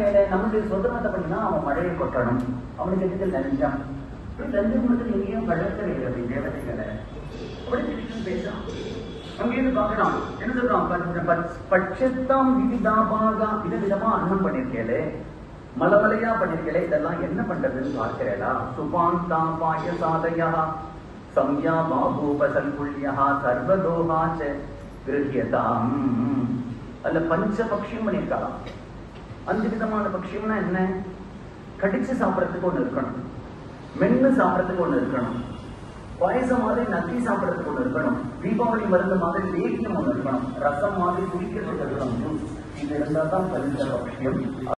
மேல நம்மளுடைய சுதந்திரத்தை பண்ணினா அவன் மழையை கொட்டணும் அவனுக்கு எதுக்கு லஞ்சம் இப்படி லஞ்சம் கொடுத்து எங்கேயும் கழகத்தில் அப்படி தேவதைகளை அப்படி கிருஷ்ணன் பேசுறான் அங்கேயிருந்து பார்க்கலாம் என்ன சொல்றான் பட்ச- பட்ச- பட்சத்தாம் விவிதாபாகா விதவிதமா அன்னம் பண்ணிருக்கேளே மலமலையா பண்ணிருக்கேளே இதெல்லாம் என்ன பண்றதுன்னு பார்க்கிறேளா சுபாந்தா பாய சாதயா சம்யா பாபூபசல்குல்யா சர்வதோஹா ச கிரகியதாம் அல்ல பஞ்ச பட்சியம் பண்ணியிருக்கலாம் அஞ்சு விதமான பட்சியம்னா என்ன கடிச்சு சாப்பிடறதுக்கு ஒண்ணு இருக்கணும் மென்னு சாப்பிடறதுக்கு ஒண்ணு இருக்கணும் பாயசம் மாதிரி நக்கி சாப்பிடறதுக்கு ஒண்ணு இருக்கணும் தீபாவளி மருந்து மாதிரி லேக்கியம் ஒண்ணு இருக்கணும் ரசம் மாதிரி குடிக்கிறதுக்கு இருக்கணும் இது இருந்தா தான் பஞ்ச பட்சியம்